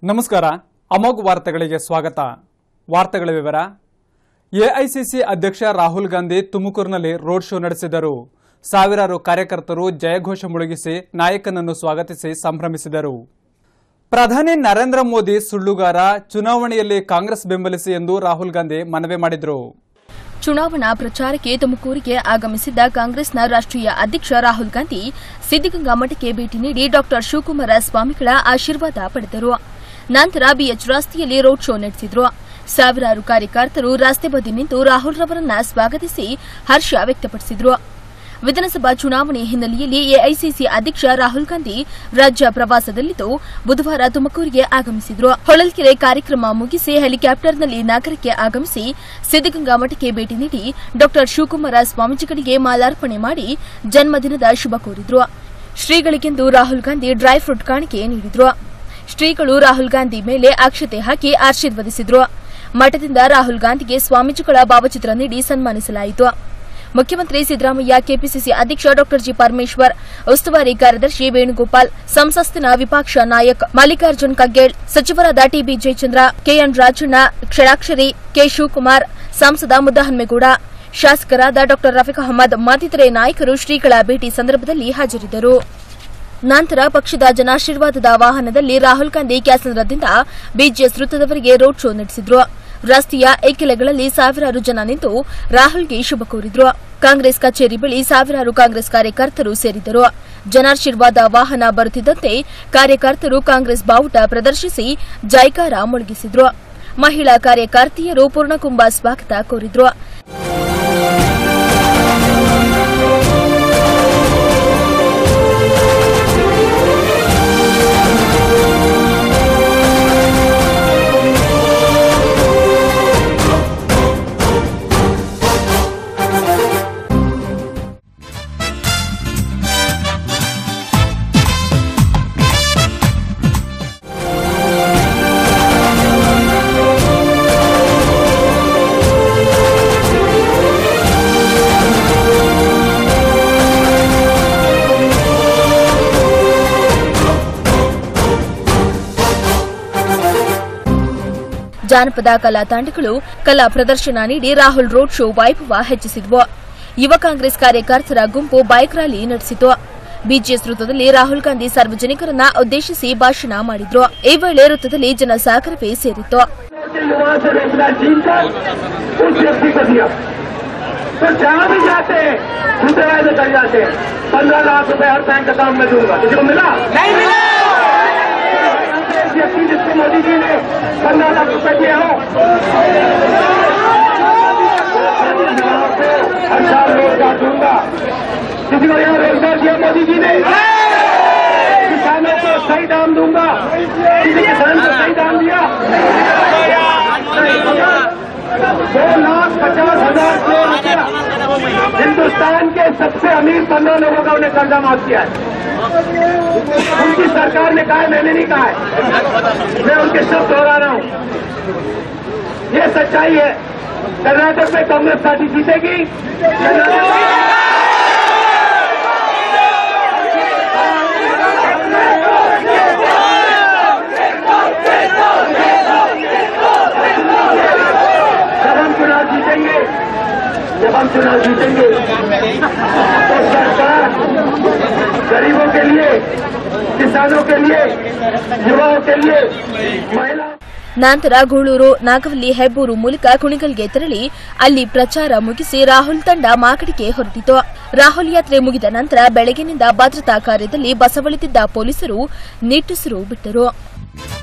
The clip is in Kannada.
ನಮಸ್ಕಾರ ಅಮೋಘ್ ವಾರ್ತೆಗಳಿಗೆ ಸ್ವಾಗತ ವಾರ್ತೆಗಳ ವಿವರ ಎಐಸಿಸಿ ಅಧ್ಯಕ್ಷ ರಾಹುಲ್ ಗಾಂಧಿ ತುಮಕೂರಿನಲ್ಲಿ ರೋಡ್ ಶೋ ನಡೆಸಿದರು ಸಾವಿರಾರು ಕಾರ್ಯಕರ್ತರು ಜಯಘೋಷ ಮುಳುಗಿಸಿ ನಾಯಕನನ್ನು ಸ್ವಾಗತಿಸಿ ಸಂಭ್ರಮಿಸಿದರು ಪ್ರಧಾನಿ ನರೇಂದ್ರ ಮೋದಿ ಸುಳ್ಳುಗಾರ ಚುನಾವಣೆಯಲ್ಲಿ ಕಾಂಗ್ರೆಸ್ ಬೆಂಬಲಿಸಿ ಎಂದು ರಾಹುಲ್ ಗಾಂಧಿ ಮನವಿ ಮಾಡಿದರು ಚುನಾವಣಾ ಪ್ರಚಾರಕ್ಕೆ ತುಮಕೂರಿಗೆ ಆಗಮಿಸಿದ್ದ ಕಾಂಗ್ರೆಸ್ನ ರಾಷ್ಟ್ರೀಯ ಅಧ್ಯಕ್ಷ ರಾಹುಲ್ ಗಾಂಧಿ ಸಿದ್ದಗಂಗಾ ಮಠಕ್ಕೆ ಭೇಟಿ ನೀಡಿ ಡಾ ಶಿವಕುಮಾರ ಸ್ವಾಮಿಗಳ ಆಶೀರ್ವಾದ ಪಡೆದರು ನಂತರ ಬಿಎಚ್ ರಸ್ತೆಯಲ್ಲಿ ರೋಡ್ ಶೋ ನಡೆಸಿದ್ರು ಸಾವಿರಾರು ಕಾರ್ಯಕರ್ತರು ರಸ್ತೆ ಬದಿ ನಿಂತು ರಾಹುಲ್ ರವರನ್ನ ಸ್ವಾಗತಿಸಿ ಹರ್ಷ ವ್ಯಕ್ತಪಡಿಸಿದ್ರು ವಿಧಾನಸಭಾ ಚುನಾವಣೆ ಹಿನ್ನೆಲೆಯಲ್ಲಿ ಎಐಸಿಸಿ ಅಧ್ಯಕ್ಷ ರಾಹುಲ್ ಗಾಂಧಿ ರಾಜ್ಯ ಪ್ರವಾಸದಲ್ಲಿದ್ದು ಬುಧವಾರ ತುಮಕೂರಿಗೆ ಆಗಮಿಸಿದ್ರು ಹೊಳಲ್ಕೆರೆ ಕಾರ್ಯಕ್ರಮ ಮುಗಿಸಿ ಹೆಲಿಕಾಪ್ಟರ್ನಲ್ಲಿ ನಗರಕ್ಕೆ ಆಗಮಿಸಿ ಸಿದ್ದಗಂಗಾ ಮಠಕ್ಕೆ ಭೇಟಿ ನೀಡಿ ಡಾ ಶಿವಕುಮಾರ ಸ್ವಾಮೀಜಿಗಳಿಗೆ ಮಾಲಾರ್ಪಣೆ ಮಾಡಿ ಜನ್ಮದಿನದ ಶುಭ ಕೋರಿದ್ರು ಶ್ರೀಗಳಿಗೆಂದು ರಾಹುಲ್ ಗಾಂಧಿ ಡ್ರೈ ಫ್ರೂಟ್ ಕಾಣಿಕೆ ನೀಡಿದ್ರು ಶ್ರೀಗಳು ರಾಹುಲ್ ಗಾಂಧಿ ಮೇಲೆ ಅಕ್ಷತೆ ಹಾಕಿ ಆಶೀರ್ವದಿಸಿದ್ರು ಮಠದಿಂದ ರಾಹುಲ್ ಗಾಂಧಿಗೆ ಸ್ವಾಮೀಜಿಗಳ ಭಾವಚಿತ್ರ ನೀಡಿ ಸನ್ಮಾನಿಸಲಾಯಿತು ಮುಖ್ಯಮಂತ್ರಿ ಸಿದ್ದರಾಮಯ್ಯ ಕೆಪಿಸಿಸಿ ಅಧ್ಯಕ್ಷ ಡಾ ಜಿ ಪರಮೇಶ್ವರ್ ಉಸ್ತುವಾರಿ ಕಾರ್ಯದರ್ಶಿ ವೇಣುಗೋಪಾಲ್ ಸಂಸತ್ತಿನ ವಿಪಕ್ಷ ನಾಯಕ್ ಮಲ್ಲಿಕಾರ್ಜುನ್ ಕಗ್ಗೇಳ್ ಸಚಿವರಾದ TB Jayachandra KN Rajanna Shadakshari K Shivakumar ಸಂಸದ ಮುದ್ದಹನ್ಮೇಗೌಡ ಶಾಸಕರಾದ ಡಾ ರಫೀಕ್ ಅಹಮದ್ ಮತ್ತಿತರೆ ನಾಯಕರು ಶ್ರೀಗಳ ಭೇಟಿ ಸಂದರ್ಭದಲ್ಲಿ ಹಾಜರಿದ್ದರು ನಂತರ ಪಕ್ಷದ ಜನಾಶೀರ್ವಾದದ ವಾಹನದಲ್ಲಿ ರಾಹುಲ್ ಗಾಂಧಿ ಕ್ಯಾಸಂದ್ರದಿಂದ ಬಿಜೆಎಸ್ ವೃತ್ತದವರೆಗೆ ರೋಡ್ ಶೋ ನಡೆಸಿದ್ರು ರಸ್ತೆಯ ಎಕ್ಕೆಲೆಗಳಲ್ಲಿ ಸಾವಿರಾರು ಜನ ನಿಂತು ರಾಹುಲ್ಗೆ ಶುಭ ಕೋರಿದ್ರು ಕಾಂಗ್ರೆಸ್ ಕಚೇರಿ ಬಳಿ ಸಾವಿರಾರು ಕಾಂಗ್ರೆಸ್ ಕಾರ್ಯಕರ್ತರು ಸೇರಿದ್ದರು ಜನಾಶೀರ್ವಾದ ವಾಹನ ಬರುತ್ತಿದ್ದಂತೆ ಕಾರ್ಯಕರ್ತರು ಕಾಂಗ್ರೆಸ್ ಬಾವುಟ ಪ್ರದರ್ಶಿಸಿ ಜೈಕಾರ ಮೊಳಗಿಸಿದ್ರು ಮಹಿಳಾ ಕಾರ್ಯಕರ್ತೆಯರು ಪೂರ್ಣಕುಂಭ ಸ್ವಾಗತ ಕೋರಿದ್ರು ಜಾನಪದ ಕಲಾ ತಂಡಗಳು ಕಲಾ ಪ್ರದರ್ಶನ ನೀಡಿ ರಾಹುಲ್ ರೋಡ್ ಶೋ ವೈಭವ ಹೆಚ್ಚಿಸಿದ್ವು ಯುವ ಕಾಂಗ್ರೆಸ್ ಕಾರ್ಯಕರ್ತರ ಗುಂಪು ಬೈಕ್ ರ್ಯಾಲಿ ನಡೆಸಿತು ಬಿಜೆಎಸ್ ವೃತ್ತದಲ್ಲಿ ರಾಹುಲ್ ಗಾಂಧಿ ಸಾರ್ವಜನಿಕರನ್ನ ಉದ್ದೇಶಿಸಿ ಭಾಷಣ ಮಾಡಿದ್ರು ಈ ವೇಳೆ ವೃತ್ತದಲ್ಲಿ ಜನಸಾಗರವೇ ಸೇರಿತ್ತು युवा से रोजगार छीन कर उस व्यक्ति को दिया तो जहां भी जाते दूसरे वाले कर जाते पंद्रह लाख रुपए हर बैंक अकाउंट में दूंगा किसी को मिला नहीं मिला एक व्यक्ति जिसको मोदी जी ने पंद्रह लाख रुपए दिए हो हर साल रोजगार दूंगा किसी को यहाँ रोजगार दिया मोदी जी ने किसानों को सही दाम दूंगा किसी किसान को सही दाम दिया दो लाख पचास हजार करोड़ रुपया हिंदुस्तान के सबसे अमीर पंद्रह लोगों का उन्हें कर्जा माफ किया है उनकी सरकार ने कहा है मैंने नहीं कहा है मैं उनके शब्द दोहरा रहा हूं ये सच्चाई है कर्नाटक में कांग्रेस पार्टी जीतेगी कर्नाटक में जब हम चुनाव जीतेंगे जब हम चुनाव जीतेंगे तो सरकार गरीबों के लिए किसानों के लिए युवाओं के लिए महिला ನಂತರ ಗೂಳೂರು ನಾಗವಲ್ಲಿ ಹೆಬ್ಬೂರು ಮೂಲಕ ಕುಣಿಗಲ್ಗೆ ತೆರಳಿ ಅಲ್ಲಿ ಪ್ರಚಾರ ಮುಗಿಸಿ ರಾಹುಲ್ ತಂಡ ಮಾಗಡಿಗೆ ಹೊರಟಿತು ರಾಹುಲ್ ಯಾತ್ರೆ ಮುಗಿದ ನಂತರ ಬೆಳಗಿನಿಂದ ಭದ್ರತಾ ಕಾರ್ಯದಲ್ಲಿ ಬಸವಳಿತಿದ್ದ ಪೊಲೀಸರು ನಿಟ್ಟುಸಿರು ಬಿಟ್ಟರು